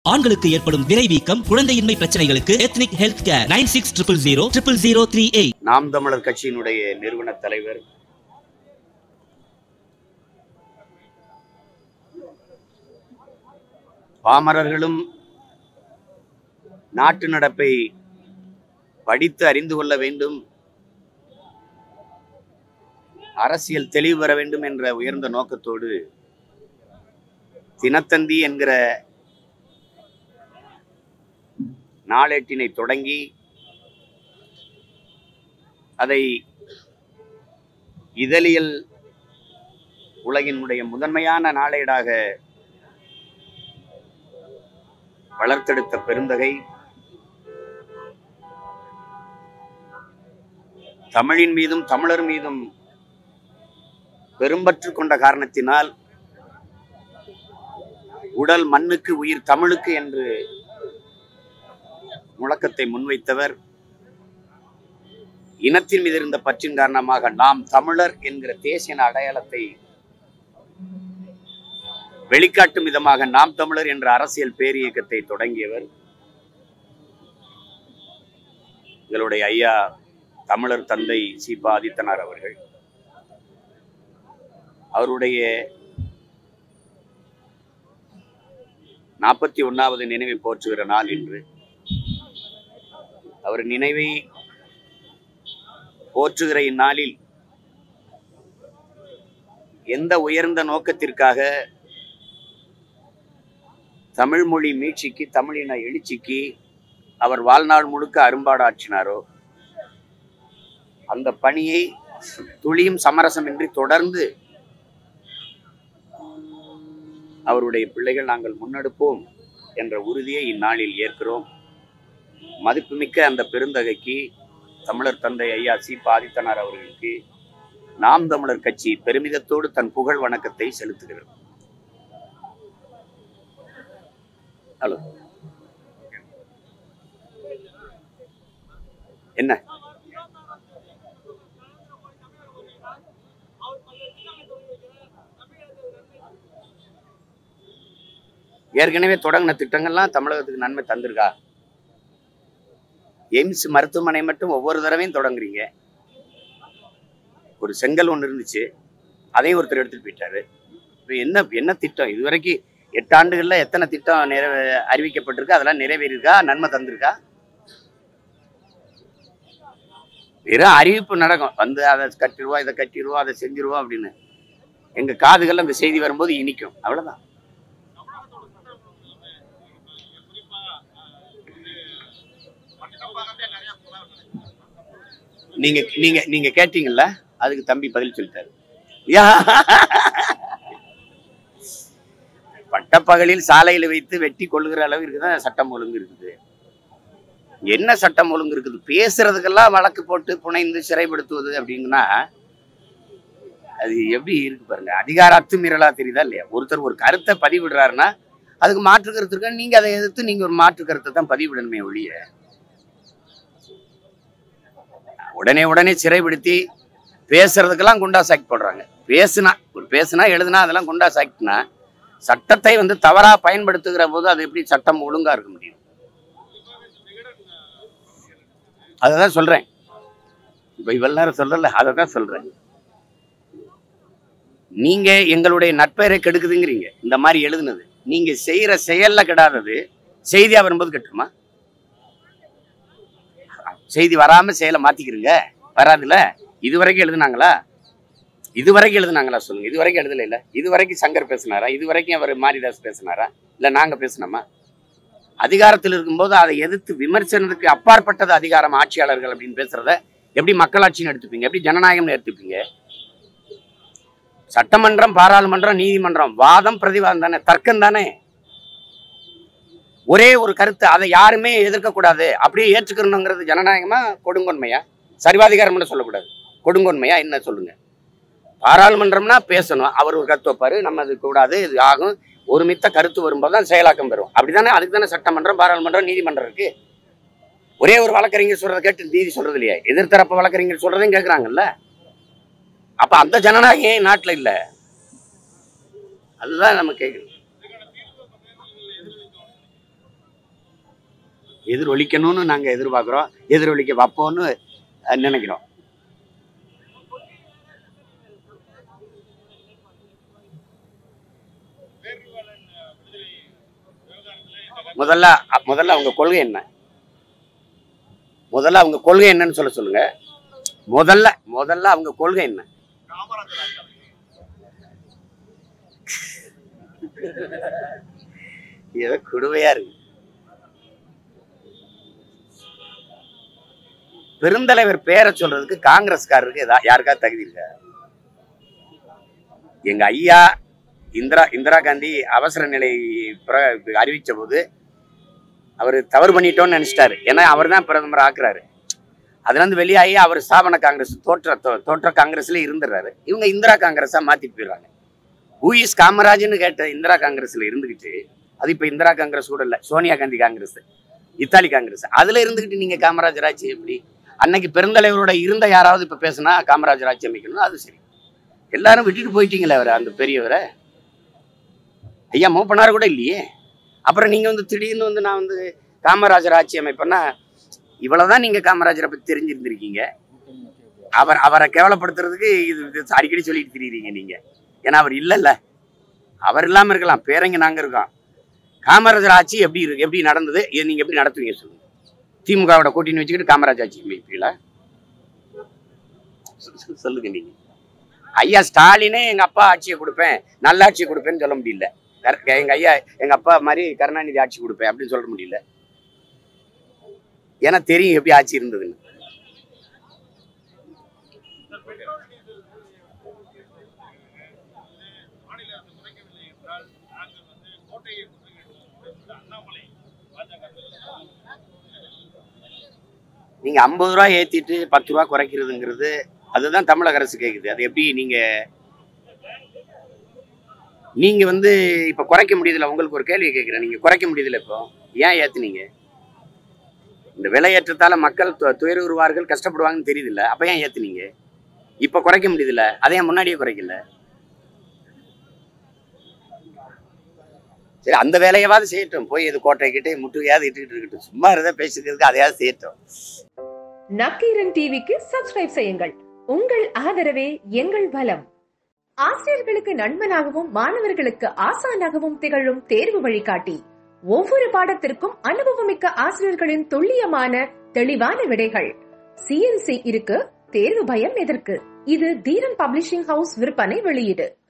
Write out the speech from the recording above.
ஆண்களுக்கு ஏற்படும் விரைவீக்கம் குழந்தையின்மை பிரச்சனைகளுக்கு ethnic health care nine six triple zero triple zero three eight Naam Tamilar கட்சியினுடைய நிறுவன தலைவர் பாமரர்களும் நாட்டு நடப்பை படித்து அறிந்து கொள்ள வேண்டும் அரசியல் தெளிவு பெற வேண்டும் என்ற உயர்ந்த நோக்கத்தோடு தினத்தந்தி என்கிற நாளேட்டினை தொடங்கி அதை இதழியல் உலகினுடைய முதன்மையான நாளேடாக வளர்த்தெடுத்த பெருந்தகை தமிழின் மீதும் தமிழர் மீதும் பெரும்பற்று கொண்ட காரணத்தினால் உடல் மண்ணுக்கு உயிர் தமிழுக்கு என்று முழக்கத்தை முன்வைத்தவர் இனத்தின் மீது இருந்த பற்றின் காரணமாக நாம் தமிழர் என்கிற தேசிய அடையாளத்தை வெளிக்காட்டும் விதமாக நாம் தமிழர் என்ற அரசியல் பேரியக்கத்தை தொடங்கியவர் எங்களுடைய ஐயா தமிழர் தந்தை சீபா ஆதித்தனார் அவர்கள் அவருடைய நாற்பத்தி ஒன்னாவது நினைவை போற்றுகிற நாள் இன்று அவர் நினைவை போற்றுகிற இந்நாளில் எந்த உயர்ந்த நோக்கத்திற்காக தமிழ் மொழி மீட்சிக்கு தமிழின எழுச்சிக்கு அவர் வாழ்நாள் முழுக்க அரும்பாடாற்றினாரோ அந்த பணியை துளியும் சமரசமின்றி தொடர்ந்து அவருடைய பிள்ளைகள் நாங்கள் முன்னெடுப்போம் என்ற உறுதியை இந்நாளில் ஏற்கிறோம் மதிப்புமிக்க அந்த பெருந்தகைக்கு தமிழர் தந்தை ஐயா சி ஆதித்தனார் அவர்களுக்கு நாம் தமிழர் கட்சி பெருமிதத்தோடு தன் புகழ் வணக்கத்தை செலுத்துகிறது ஹலோ என்ன ஏற்கனவே தொடங்கின திட்டங்கள்லாம் தமிழகத்துக்கு நன்மை தந்திருக்கா எய்ம்ஸ் மருத்துவமனை மட்டும் ஒவ்வொரு தடவையும் தொடங்குறீங்க ஒரு செங்கல் ஒன்று இருந்துச்சு அதையும் ஒருத்தர் எடுத்துட்டு போயிட்டாரு இப்போ என்ன என்ன திட்டம் இது வரைக்கும் எட்டு ஆண்டுகளில் எத்தனை திட்டம் நிறைவே அறிவிக்கப்பட்டிருக்கு அதெல்லாம் நிறைவேறியிருக்கா நன்மை தந்திருக்கா வெறும் அறிவிப்பு நடக்கும் வந்து அதை கட்டிடுவோம் இதை கட்டிடுவோம் அதை செஞ்சிருவோம் அப்படின்னு எங்கள் காதுகள் அந்த செய்தி வரும்போது இனிக்கும் அவ்வளோதான் நீங்க நீங்க நீங்க கேட்டீங்கல்ல அதுக்கு தம்பி பதில் சொல்லிட்டாரு யா. பட்டப்பகலில் சாலையில வைத்து வெட்டி கொள்ளுகிற அளவிற்கு தான் சட்டம் ஒழுங்கு இருக்குது என்ன சட்டம் ஒழுங்கு இருக்குது பேசுறதுக்கெல்லாம் வழக்கு போட்டு புனைந்து சிறைப்படுத்துவது அப்படிங்கன்னா அது எப்படி இருக்கு பாருங்க அதிகார அத்துமீறலா தெரியுதா இல்லையா ஒருத்தர் ஒரு கருத்தை பதிவிடுறாருன்னா அதுக்கு மாற்று கருத்து இருக்கா நீங்க அதை எதிர்த்து நீங்க ஒரு மாற்று கருத்தை தான் பதிவிடணுமே ஒழிய உடனே உடனே சிறைப்படுத்தி பேசுறதுக்கெல்லாம் குண்டா சாக்கி போடுறாங்க பேசுனா ஒரு பேசுனா எழுதுனா அதெல்லாம் குண்டா சாக்கினா சட்டத்தை வந்து தவறா பயன்படுத்துகிற போது அது எப்படி சட்டம் ஒழுங்கா இருக்க முடியும் அதை தான் சொல்றேன் இப்ப இவ்வளவு நேரம் சொல்லல அதை தான் சொல்றேன் நீங்க எங்களுடைய நட்பெயரை கெடுக்குதுங்கிறீங்க இந்த மாதிரி எழுதுனது நீங்க செய்யற செயல்ல கெடாதது செய்தியா வரும்போது கெட்டுமா செய்தி வராம செயலை மாத்திக்கிறீங்க வராதுல்ல இது வரைக்கும் எழுதுனாங்களா இது வரைக்கும் எழுதுனாங்களா சொல்லுங்க இது வரைக்கும் எழுதல இல்ல இது வரைக்கும் சங்கர் பேசினாரா இது வரைக்கும் அவர் மாரிதாஸ் பேசினாரா இல்ல நாங்க பேசினோமா அதிகாரத்தில் இருக்கும்போது அதை எதிர்த்து விமர்சனத்துக்கு அப்பாற்பட்டது அதிகாரம் ஆட்சியாளர்கள் அப்படின்னு பேசுறத எப்படி மக்களாட்சின்னு எடுத்துப்பீங்க எப்படி ஜனநாயகம்னு எடுத்துப்பீங்க சட்டமன்றம் பாராளுமன்றம் நீதிமன்றம் வாதம் பிரதிவாதம் தானே தர்க்கம் தானே ஒரே ஒரு கருத்து அதை யாருமே எதிர்க்கக்கூடாது அப்படியே ஏற்றுக்கணுங்கிறது ஜனநாயகமா கொடுங்கொன்மையா சர்வாதிகாரம்னு சொல்லக்கூடாது கொடுங்கொன்மையா என்ன சொல்லுங்க பாராளுமன்றம்னா பேசணும் அவர் ஒரு கருத்து வைப்பாரு நம்ம அது கூடாது இது ஆகும் ஒருமித்த கருத்து வரும்போது தான் செயலாக்கம் பெறும் அப்படிதானே அதுக்கு தானே சட்டமன்றம் பாராளுமன்றம் நீதிமன்றம் இருக்கு ஒரே ஒரு வழக்கறிஞர் சொல்றதை கேட்டு நீதி சொல்றது இல்லையா எதிர்த்தரப்பு வழக்கறிஞர் சொல்றதையும் கேட்குறாங்கல்ல அப்ப அந்த ஜனநாயகம் ஏன் நாட்டில் இல்லை அதுதான் நம்ம கேட்கணும் எதிரொலிக்கணும்னு நாங்க எதிர்பார்க்கிறோம் எதிரொலிக்க வைப்போம்னு அஹ், நினைக்கிறோம் முதல்ல அ- முதல்ல அவங்க கொள்கை என்ன முதல்ல அவங்க கொள்கை என்னன்னு சொல்ல சொல்லுங்க முதல்ல முதல்ல அவங்க கொள்கை என்ன ஏதோ கொடுமையா இருக்கு பெருந்தலைவர் பேரை சொல்றதுக்கு காங்கிரஸ்காரருக்கு ஏதா யாருக்காவது தகுதி இருக்கா எங்க ஐயா இந்திரா இந்திரா காந்தி அவசர நிலை பிர- அறிவிச்ச போது அவர் தவறு பண்ணிட்டோம்னு நினைச்சிட்டாரு ஏன்னா அவர் தான் பிரதமர் ஆக்குறாரு அதுல இருந்து வெளியாகி அவர் ஸ்தாபன காங்கிரஸ் தோற்ற தோ- தோற்ற காங்கிரஸ்ல இருந்துடுறாரு இவங்க இந்திரா காங்கிரஸா மாத்திட்டு போயிடுறாங்க ஹூஇஸ் காமராஜ்னு கேட்ட இந்திரா காங்கிரஸ்ல இருந்துகிட்டு அது இப்ப இந்திரா காங்கிரஸ் கூட இல்ல Sonia Gandhi Congress Italy Congress அதுல இருந்துகிட்டு நீங்க காமராஜர் ஆட்சி எப்படி அன்னைக்கு பெருந்தலைவரோட இருந்த யாராவது இப்ப பேசுனா காமராஜர் ஆட்சி அமைக்கணும் அது சரி எல்லாரும் விட்டுட்டு போயிட்டீங்களே அவரை அந்த பெரியவரை ஐயா மூப்பனார் கூட இல்லையே அப்புறம் நீங்க வந்து திடீர்னு வந்து நான் வந்து காமராஜர் ஆட்சி அமைப்பேன்னா இவ்வளவுதான் நீங்க காமராஜரை பத்தி தெரிஞ்சிருந்திருக்கீங்க அவர் அவரை கேவலப்படுத்துறதுக்கு இது இது அடிக்கடி சொல்லிட்டு திரியுறீங்க நீங்க ஏன்னா அவர் இல்லைல்ல அவர் இல்லாம இருக்கலாம் பேரங்க நாங்க இருக்கோம் காமராஜர் ஆட்சி எப்படி இருக்கு எப்படி நடந்தது இதை நீங்க எப்படி நடத்துவீங்க சொல்லுங்க திமுகவோட கூட்டணி வச்சுக்கிட்டு காமராஜ் ஆட்சி அமைப்பீங்களா சொ- சொ- சொல்லுங்க நீங்க ஐயா ஸ்டாலினே எங்க அப்பா ஆட்சியை கொடுப்பேன் நல்ல ஆட்சியை கொடுப்பேன்னு சொல்ல முடியல கர- எங்க ஐயா எங்க அப்பா மாதிரி கருணாநிதி ஆட்சி கொடுப்பேன் அப்படின்னு சொல்ல முடியல ஏன்னா தெரியும் எப்படி ஆட்சி இருந்ததுன்னு நீங்க ஐம்பது ரூபா ஏத்திட்டு பத்து ரூபா குறைக்கிறதுங்கிறது அதுதான் தமிழக அரசு கேக்குது அது எப்படி நீங்க நீங்க வந்து இப்ப குறைக்க முடியுதுல உங்களுக்கு ஒரு கேள்வி கேட்கிறேன் நீங்க குறைக்க முடியுதுல இப்போ ஏன் ஏத்துனீங்க இந்த விலையேற்றத்தால மக்கள் து- துயருவார்கள் கஷ்டப்படுவாங்கன்னு தெரியுதுல்ல அப்ப ஏன் ஏத்துனீங்க இப்ப குறைக்க முடியுதுல்ல அதை ஏன் முன்னாடியே குறைக்கல சரி அந்த வேலையாவது செய்யட்டும் போய் இது கோட்டை கிட்டே முட்டுகையாவது இட்டுக்கிட்டு இருக்கட்டும் சும்மா இருந்தா பேசுறதுக்கு அதையாவது செய்யட்டும் நக்கீரன் டிவிக்கு சப்ஸ்கிரைப் செய்யுங்கள் உங்கள் ஆதரவே எங்கள் பலம் ஆசிரியர்களுக்கு நண்பனாகவும் மாணவர்களுக்கு ஆசானாகவும் திகழும் தேர்வு வழிகாட்டி ஒவ்வொரு பாடத்திற்கும் அனுபவமிக்க ஆசிரியர்களின் துல்லியமான தெளிவான விடைகள் சிஎன்சி இருக்கு தேர்வு பயம் எதற்கு இது தீரன் பப்ளிஷிங் ஹவுஸ் விற்பனை வெளியீடு